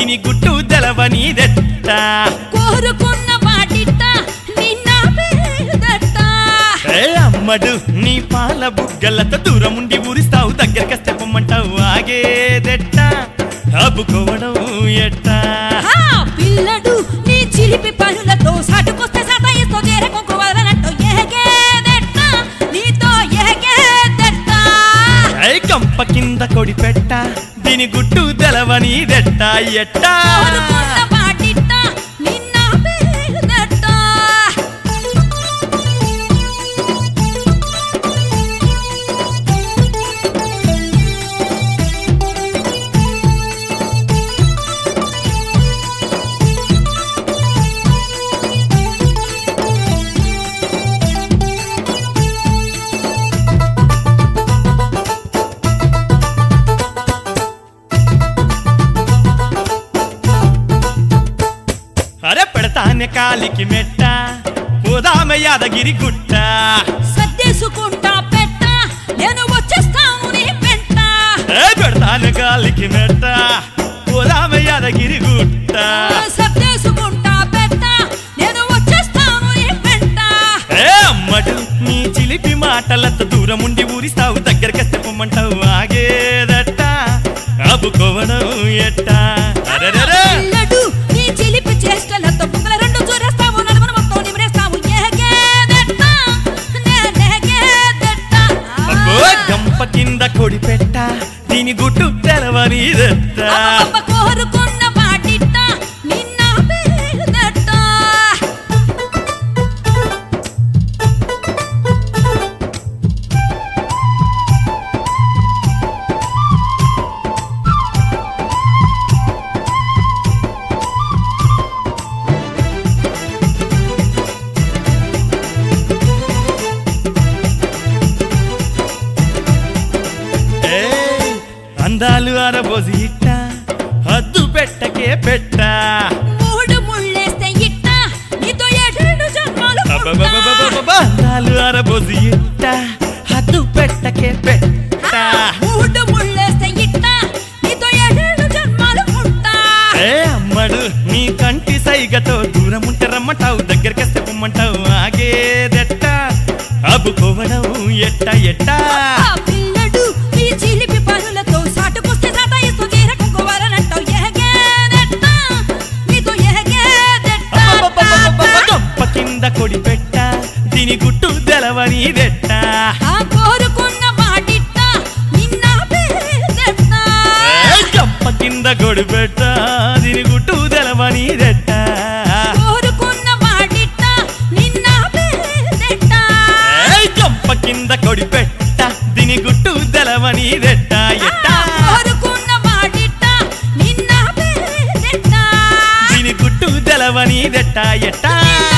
దీని గుట్టు తెలవనిదెట్ట కోరుకున్న వాటిట నిన్న పేదట ఏ అమ్మడు నీ పాల బుగ్గలతో దూరం ఉండి ఊరిస్తావు దగ్గరకస్తే పొమ్మంటావు ఆగేదెట్ట అబ్బుకోవడం ఎట్టా ఆ పిల్లడు నీ చిలిపి పనులతో సాటుకొస్తే సతాయిస్తో చేరకొంకు వదలనట్టు ఏగేదెట్ట నీతో ఏగేదెట్ట ఐ కంప కింద కొడి పెట్ట దీని గుట్టు తెలవనిదెట్ట ఎట్టా కోరుకున్న వాటిట నిన్న పేదట అరే పెడతానే కాలికి మెట్ట పోదామె యాదగిరి గుట్ట సర్దేసుకుంటా పెట్ట నేను వచ్చేస్తాను నీ వెంట ఏ పెడతానే కాలికి మెట్ట పోదామె యాదగిరి గుట్ట సర్దేసుకుంటా పెట్ట నేను వచ్చేస్తాను నీ వెంట ఏ అమ్మడు నీ చిలిపి మాటలతో దూరం ఉండి ఊరిస్తావు దగ్గరకస్తే పొమ్మంటావు ఆగేదట్ట అబ్బుకోవడం ఎట్ట అరెరెరే పిల్లడు నీ చిలిపి చేష్టలతో బుగ్గల రెండు చూరేస్తావు నలుగురు మొత్తం నిమిరేస్తావు ఏగేదెట్ట నేనేగేదెట్ట అబ్బో గంప కింద కొడి పెట్ట దీని గుట్టు తెలవనిదెట్ట అబ్బబ్బ కోరుకున్న వాటిట నిన్న పేదట ఏయ్, అందాలు అరబోసి ఇట్ట హద్దు పెట్టకే పెట్ట మూడు ముళ్ళేస్తే ఇట్ట నీతో ఏడేడు జన్మలు పుట్ట. అబ్బబ్బబ్బబ్బబ్బబ్బ, అందాలు అరబోసి ఇట్ట హద్దు పెట్టకే పెట్ట మూడు ముళ్ళేస్తే ఇట్ట నీతో ఏడేడు జన్మలు పుట్ట. ఏ అమ్మడు నీ కంటి సైగతో దూరం ఉంటే రమ్మంటావు దగ్గరకస్తే పొమ్మంటావు ఆగేదెట్ట అబ్బుకోవడం ఎట్ట ఎట్ట ఆ పిల్లడు నీ చిలిపి పనులతో సాటుకొస్తే సతాయిస్తూ తీరకుంకోవాలనంటావు ఏగేదెట్ట నీతో ఏగేదెట్ట అబ్బబ్బబ్బబ్బబ్బ, గంప కింద కొడి పెట్ట దీని గుట్టు తెలవనిదెట్ట ఆ కోరుకున్న వాటిట్ట నిన్న పేదెట్ట ఏయ్, గంప కింద కొడి పెట్ట దీని గుట్టు తెలవనిదెట్ట కోరుకున్న వాటిట్ట నిన్న పేదెట్ట ఏయ్, గంప కింద కొడి పెట్ట దీని గుట్టు తెలవనిదెట్ట ఎట్ట కోరుకున్న వాటిట్ట నిన్న పేదెట్ట దీని గుట్టు తెలవనిదెట్ట ఎట్ట